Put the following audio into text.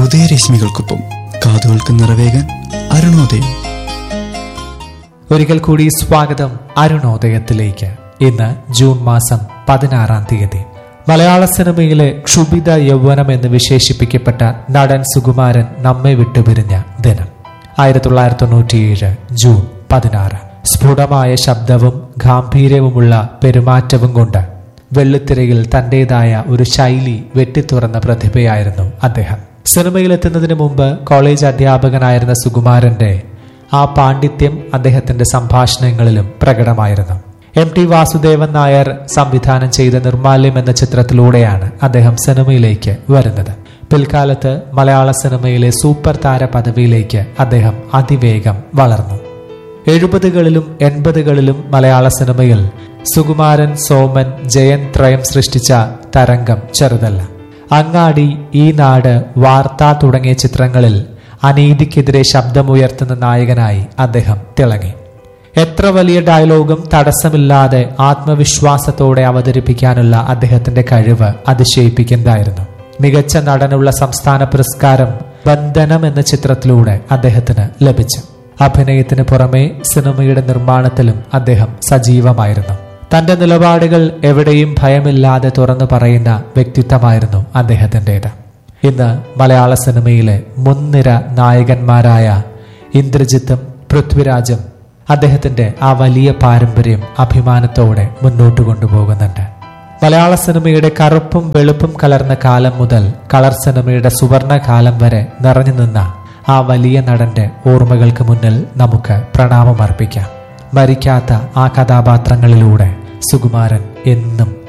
ഉദയരശ്മികൾക്കൊപ്പം കാതുകൾക്ക് നിറവേകാൻ അരുണോദയം ഒരിക്കൽ കൂടി സ്വാഗതം അരുണോദയത്തിലേക്ക് ഇന്ന് ജൂൺ മാസം പതിനാറാം തീയതി മലയാള സിനിമയിലെ ക്ഷുഭിത യൗവനം എന്ന് വിശേഷിപ്പിക്കപ്പെട്ട നടൻ സുകുമാരൻ നമ്മെ വിട്ടുപിരിഞ്ഞ ദിനം ആയിരത്തി തൊള്ളായിരത്തി തൊണ്ണൂറ്റിയേഴ് ജൂൺ പതിനാറ് സ്ഫുടമായ ശബ്ദവും ഗാംഭീര്യവുമുള്ള പെരുമാറ്റവും കൊണ്ട് വെള്ളിത്തിരയിൽ തന്റേതായ ഒരു ശൈലി വെട്ടിത്തുറന്ന പ്രതിഭയായിരുന്നു അദ്ദേഹം സിനിമയിലെത്തുന്നതിന് മുമ്പ് കോളേജ് അധ്യാപകനായിരുന്ന സുകുമാരന്റെ ആ പാണ്ഡിത്യം അദ്ദേഹത്തിന്റെ സംഭാഷണങ്ങളിലും പ്രകടമായിരുന്നു എം ടി വാസുദേവൻ നായർ സംവിധാനം ചെയ്ത നിർമാല്യം എന്ന ചിത്രത്തിലൂടെയാണ് അദ്ദേഹം സിനിമയിലേക്ക് വരുന്നത് പിൽക്കാലത്ത് മലയാള സിനിമയിലെ സൂപ്പർ താര പദവിയിലേക്ക് അദ്ദേഹം അതിവേഗം വളർന്നു എഴുപതുകളിലും എൺപതുകളിലും മലയാള സിനിമയിൽ സുകുമാരൻ സോമൻ ജയൻ ത്രയം സൃഷ്ടിച്ച തരംഗം ചെറുതല്ല അങ്ങാടി ഈ നാട് വാർത്ത തുടങ്ങിയ ചിത്രങ്ങളിൽ അനീതിക്കെതിരെ ശബ്ദമുയർത്തുന്ന നായകനായി അദ്ദേഹം തിളങ്ങി എത്ര വലിയ ഡയലോഗും തടസ്സമില്ലാതെ ആത്മവിശ്വാസത്തോടെ അവതരിപ്പിക്കാനുള്ള അദ്ദേഹത്തിന്റെ കഴിവ് അതിശയിപ്പിക്കുന്നതായിരുന്നു മികച്ച നടനുള്ള സംസ്ഥാന പുരസ്കാരം ബന്ധനം എന്ന ചിത്രത്തിലൂടെ അദ്ദേഹത്തിന് ലഭിച്ചു അഭിനയത്തിന് പുറമെ സിനിമയുടെ നിർമ്മാണത്തിലും അദ്ദേഹം സജീവമായിരുന്നു തന്റെ നിലപാടുകൾ എവിടെയും ഭയമില്ലാതെ തുറന്നു പറയുന്ന വ്യക്തിത്വമായിരുന്നു അദ്ദേഹത്തിൻ്റെത് ഇന്ന് മലയാള സിനിമയിലെ മുൻനിര നായകന്മാരായ ഇന്ദ്രജിത്തും പൃഥ്വിരാജും അദ്ദേഹത്തിന്റെ ആ വലിയ പാരമ്പര്യം അഭിമാനത്തോടെ മുന്നോട്ട് കൊണ്ടുപോകുന്നുണ്ട് മലയാള സിനിമയുടെ കറുപ്പും വെളുപ്പും കലർന്ന കാലം മുതൽ കളർ സിനിമയുടെ സുവർണ കാലം വരെ നിറഞ്ഞു നിന്ന ആ വലിയ നടന്റെ ഓർമ്മകൾക്ക് മുന്നിൽ നമുക്ക് പ്രണാമം അർപ്പിക്കാം മരിക്കാത്ത ആ കഥാപാത്രങ്ങളിലൂടെ സുകുമാരൻ എന്നും